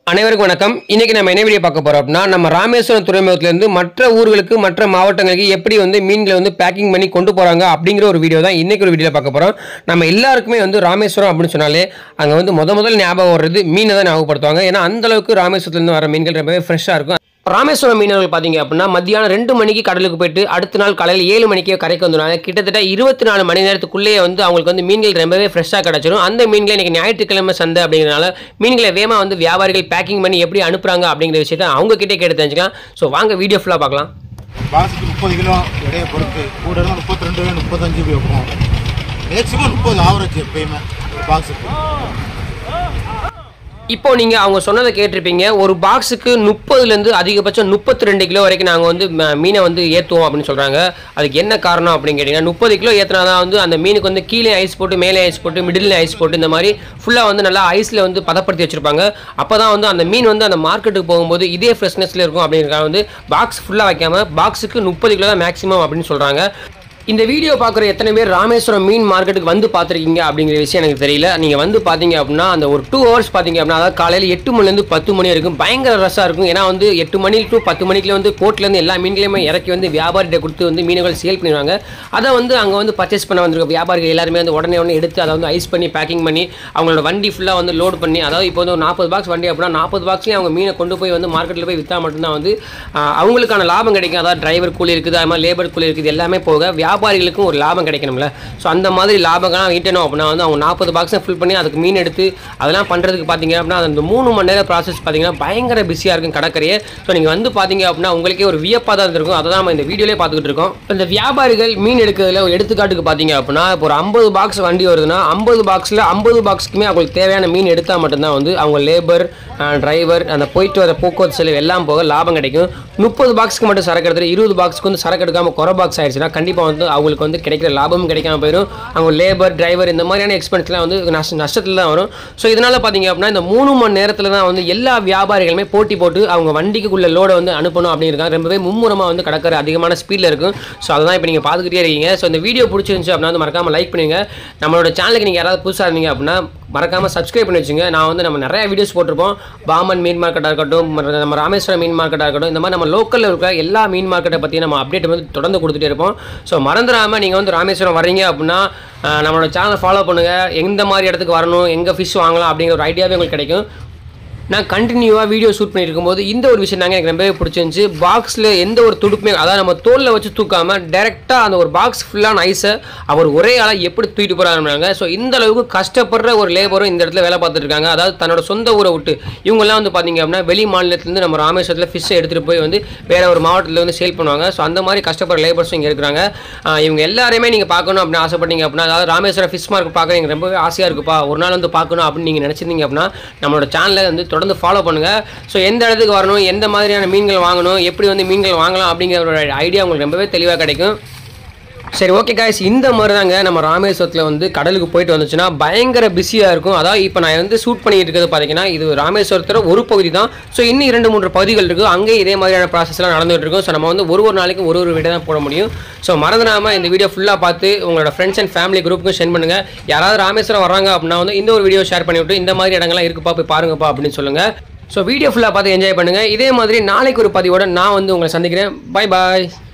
அனைவருக்கும் வணக்கம் இன்னைக்கு நம்ம என்ன வீடியோ பார்க்க போறோம் அப்படின்னா நம்ம ராமேஸ்வரம் துறைமுகத்திலிருந்து மற்ற ஊர்களுக்கு மற்ற மாவட்டங்களுக்கு எப்படி வந்து மீன்களை வந்து பேக்கிங் பண்ணி கொண்டு போறாங்க அப்படிங்கிற ஒரு வீடியோ தான் இன்னைக்கு ஒரு வீடியோ பார்க்க போறோம் நம்ம எல்லாருக்குமே வந்து ராமேஸ்வரம் அப்படின்னு சொன்னாலே அங்க வந்து முத முதல் ஞாபகம் வர்றது மீனை தான் ஞாபகப்படுத்துவாங்க ஏன்னா அந்த அளவுக்கு ராமேஸ்வரத்துலேருந்து வர மீன்கள் ரொம்பவே ஃப்ரெஷ்ஷாக இருக்கும் ராமேஸ்வரம் மீனவர்கள் பார்த்தீங்க அப்படின்னா மத்தியானம் ரெண்டு மணிக்கு கடலுக்கு போயிட்டு அடுத்த நாள் காலையில் ஏழு மணிக்கே கரைக்கு வந்துடுவாங்க கிட்டத்தட்ட இருபத்தி நாலு மணி நேரத்துக்குள்ளேயே வந்து அவங்களுக்கு வந்து மீன்கள் ரொம்பவே ஃப்ரெஷ்ஷாக கிடச்சிரும் அந்த மீன்களை இன்னைக்கு ஞாயிற்றுக்கிழமை சந்தை அப்படிங்கிறனால மீன்களை வேகமாக வந்து வியாபாரிகள் பேக்கிங் பண்ணி எப்படி அனுப்புறாங்க அப்படிங்கிற விஷயத்தை அவங்க கிட்டே கேட்டு தெரிஞ்சுக்கலாம் ஸோ வாங்க வீடியோ ஃபுல்லாக பார்க்கலாம் பாக்ஸுக்கு முப்பது கிலோ எடையை பொறுத்து கூட இருந்தால் முப்பத்தி ரெண்டு முப்பத்தஞ்சு வைப்போம் மேக்ஸிமம் முப்பது ஆவரேஜ் எப்பயுமே ஒரு பாக்ஸுக்கு இப்போ நீங்கள் அவங்க சொன்னதை கேட்டிருப்பீங்க ஒரு பாக்ஸுக்கு முப்பதுலேருந்து அதிகபட்சம் முப்பத்தி ரெண்டு கிலோ வரைக்கும் நாங்கள் வந்து ம- மீனை வந்து ஏற்றுவோம் அப்படின்னு சொல்கிறாங்க அதுக்கு என்ன காரணம் அப்படின்னு கேட்டிங்கன்னா முப்பது கிலோ ஏற்றினா தான் வந்து அந்த மீனுக்கு வந்து கீழே ஐஸ் போட்டு மேலே ஐஸ் போட்டு மிடில் ஐஸ் போட்டு இந்த மாதிரி ஃபுல்லாக வந்து நல்லா ஐஸில் வந்து பதப்படுத்தி வச்சுருப்பாங்க அப்போ தான் வந்து அந்த மீன் வந்து அந்த மார்க்கெட்டுக்கு போகும்போது இதே ஃப்ரெஷ்னஸில் இருக்கும் அப்படிங்கிறக்காக வந்து பாக்ஸ் ஃபுல்லாக வைக்காம பாக்ஸுக்கு முப்பது கிலோ தான் மேக்ஸிமம் அப்படின்னு சொல்கிறாங்க இந்த வீடியோ பார்க்குற எத்தனை பேர் ராமேஸ்வரம் மீன் மார்க்கெட்டுக்கு வந்து பார்த்துருக்கீங்க அப்படிங்கிற விஷயம் எனக்கு தெரியல நீங்கள் வந்து பார்த்தீங்க அப்படின்னா அந்த ஒரு டூ ஹவர்ஸ் பார்த்தீங்க அப்படின்னா அதாவது காலையில் எட்டு மணிலேருந்து பத்து மணி வரைக்கும் பயங்கர ரஷ்ஷாக இருக்கும் ஏன்னா வந்து எட்டு மணி டு பத்து மணிக்குள்ள வந்து போட்லேருந்து எல்லா மீன்களையுமே இறக்கி வந்து வியாபாரிகிட்ட கொடுத்து வந்து மீன்கள் சேல் பண்ணிடுவாங்க அதை வந்து அங்கே வந்து பர்ச்சேஸ் பண்ண வந்திருக்க வியாபாரிகள் எல்லாருமே வந்து உடனே உடனே எடுத்து அதை வந்து ஐஸ் பண்ணி பேக்கிங் பண்ணி அவங்களோட வண்டி ஃபுல்லாக வந்து லோட் பண்ணி அதாவது இப்போ வந்து ஒரு நாற்பது பாக்ஸ் வண்டி அப்படின்னா நாற்பது பாக்ஸ்லேயும் அவங்க மீனை கொண்டு போய் வந்து மார்க்கெட்டில் போய் விற்றா மட்டும்தான் வந்து ஆஹ், அவங்களுக்கான லாபம் கிடைக்கும் அதாவது டிரைவர் கூலி இருக்குது அது மாதிரி லேபர் கூலி இருக்குது எல்லாமே போக வியாபாரிகளுக்கும் ஒரு லாபம் கிடைக்கணும்ல ஸோ அந்த மாதிரி லாபங்கள்லாம் ஈட்டணும் அப்படின்னா வந்து அவங்க நாற்பது பாக்ஸை ஃபில் பண்ணி அதுக்கு மீன் எடுத்து அதெல்லாம் பண்ணுறதுக்கு பார்த்தீங்க அப்படின்னா அந்த மூணு மணி நேரம் ப்ராசஸ் பார்த்தீங்கன்னா பயங்கர பிஸியாக இருக்கும் கடற்கரையே ஸோ நீங்கள் வந்து பார்த்தீங்க அப்படின்னா உங்களுக்கே ஒரு வியப்பாக தான் இருந்திருக்கும் அதை தான் நம்ம இந்த வீடியோலேயே பார்த்துக்கிட்டு இருக்கோம் இந்த வியாபாரிகள் மீன் எடுக்கிறதுல ஒரு எடுத்துக்காட்டுக்கு பார்த்தீங்க அப்படின்னா இப்போ ஒரு ஐம்பது பாக்ஸ் வண்டி வருதுன்னா ஐம்பது பாக்ஸில் ஐம்பது பாக்ஸ்க்குமே அவங்களுக்கு தேவையான மீன் எடுத்தால் மட்டும்தான் வந்து அவங்க லேபர் டிரைவர் அந்த போயிட்டு வர போக்குவரத்து செலவு எல்லாம் போக லாபம் கிடைக்கும் முப்பது பாக்ஸ்க்கு மட்டும் சரக்கு எடுத்துட்டு இருபது பாக்ஸ்க்கு வந்து சரக்கு எடுக்காம குறை பாக்ஸ் ஆயிடுச்சுன்னா கண்டிப்பாக வந்து அவங்களுக்கு வந்து கிடைக்கிற லாபமும் கிடைக்காம போயிடும் அவங்க லேபர் டிரைவர் இந்த மாதிரியான எக்ஸ்பென்ஸ்லாம் வந்து நஷ்ட நஷ்டத்தில் தான் வரும் ஸோ இதனால் பார்த்தீங்க அப்படின்னா இந்த மூணு மணி நேரத்தில் தான் வந்து எல்லா வியாபாரிகளுமே போட்டி போட்டு அவங்க வண்டிக்குள்ள லோடை வந்து அனுப்பணும் அப்படிங்கிறாங்க ரொம்பவே மும்முரமாக வந்து கடற்கரை அதிகமான ஸ்பீடில் இருக்கும் ஸோ அதை தான் இப்போ நீங்கள் பார்த்துக்கிட்டே இருக்கீங்க ஸோ இந்த வீடியோ பிடிச்சிருந்துச்சு அப்படின்னா வந்து மறக்காமல் லைக் பண்ணுங்க நம்மளோட சேனலுக்கு நீங்கள் யாராவது புதுசாக இருந்தீங்க அப்படின்னா மறக்காமல் சப்ஸ்கிரைப் பண்ணி வச்சுங்க நான் வந்து நம்ம நிறைய வீடியோஸ் போட்டிருப்போம் பாமன் மீன் மார்க்கெட்டாக இருக்கட்டும் மற்ற நம்ம ராமேஸ்வரம் மீன் மார்க்கெட்டாக இருக்கட்டும் இந்த மாதிரி நம்ம லோக்கலில் இருக்கிற எல்லா மீன் மார்க்கெட்டை பற்றி நம்ம அப்டேட் வந்து தொடர்ந்து கொடுத்துட்டே இருப்போம் ஸோ மறந்துடாமல் நீங்கள் வந்து ராமேஸ்வரம் வர்றீங்க அப்படின்னா அஹ், நம்மளோட சேனலை ஃபாலோ பண்ணுங்கள் எந்த மாதிரி இடத்துக்கு வரணும் எங்கே ஃபிஷ் வாங்கலாம் அப்படிங்கிற ஒரு ஐடியாவே உங்களுக்கு கிடைக்கும் நான் கண்டினியூவாக வீடியோ ஷூட் பண்ணிட்டு இருக்கும்போது இந்த ஒரு விஷயம் தாங்க எனக்கு ரொம்பவே பிடிச்சிருந்துச்சு பாக்ஸில் எந்த ஒரு துடுப்புமே அதாவது நம்ம தோலில் வச்சு தூக்காமல் டேரெக்டாக அந்த ஒரு பாக்ஸ் ஃபுல்லான ஐஸை அவர் ஒரே ஆளாக எப்படி தூக்கிட்டு போகிறாங்க ஸோ இந்த அளவுக்கு கஷ்டப்படுற ஒரு லேபரும் இந்த இடத்துல வேலை பார்த்துட்டு இருக்காங்க அதாவது தன்னோட சொந்த ஊரை விட்டு இவங்கெல்லாம் வந்து பார்த்தீங்க அப்படின்னா வெளி மாநிலத்திலேருந்து நம்ம ராமேஸ்வரத்தில் ஃபிஷ்ஷை எடுத்துகிட்டு போய் வந்து வேற ஒரு மாவட்டத்தில் வந்து சேல் பண்ணுவாங்க ஸோ அந்த மாதிரி கஷ்டப்படுற லேபர்ஸும் இங்கே இருக்கிறாங்க ஆஹ் இவங்க எல்லாரையுமே நீங்கள் பார்க்கணும் அப்படின்னு ஆசைப்பட்டீங்க அப்படின்னா அதாவது ராமேஸ்வரம் ஃபிஷ் மார்க் பார்க்க எனக்கு ரொம்பவே ஆசையாக இருக்குப்பா ஒரு நாள் வந்து பார்க்கணும் அப்படின்னு நீங்கள் நினச்சிருந்தீங்க அப்படின்னா நம்மளோட சேனலை வந்து தொடர்ந்து ஃபாலோ பண்ணுங்கள் ஸோ எந்த இடத்துக்கு வரணும் எந்த மாதிரியான மீன்கள் வாங்கணும் எப்படி வந்து மீன்கள் வாங்கலாம் அப்படிங்கிற ஒரு ஐடியா உங்களுக்கு ரொம்பவே தெளிவாக கிடைக்கும் சரி ஓகே காய்ஸ் இந்த மாதிரி தாங்க நம்ம ராமேஸ்வரத்தில் வந்து கடலுக்கு போயிட்டு வந்துச்சுன்னா பயங்கர பிஸியாக இருக்கும் அதாவது இப்போ நான் வந்து ஷூட் பண்ணிட்டு இருக்கிறது பார்த்தீங்கன்னா இது ராமேஸ்வரத்தில் ஒரு பகுதி தான் ஸோ இன்னும் இரண்டு மூன்று பகுதிகள் இருக்குது அங்கேயும் இதே மாதிரியான ப்ராசஸ்லாம் நடந்துகிட்டு இருக்கும் ஸோ நம்ம வந்து ஒரு ஒரு நாளைக்கு ஒரு ஒரு வீடியோ தான் போட முடியும் ஸோ மறந்துடாமல் இந்த வீடியோ ஃபுல்லாக பார்த்து உங்களோட ஃப்ரெண்ட்ஸ் அண்ட் ஃபேமிலி குரூப்புக்கும் சென்ட் பண்ணுங்கள் யாராவது ராமேஸ்வரம் வராங்க அப்படின்னா வந்து இந்த ஒரு வீடியோ ஷேர் பண்ணிவிட்டு இந்த மாதிரி இடங்கள்லாம் இருக்குப்பா போய் பாருங்கப்பா அப்படின்னு சொல்லுங்கள் ஸோ வீடியோ ஃபுல்லாக பார்த்து என்ஜாய் பண்ணுங்கள் இதே மாதிரி நாளைக்கு ஒரு பதிவோட நான் வந்து உங்களை சந்திக்கிறேன் பை பாய்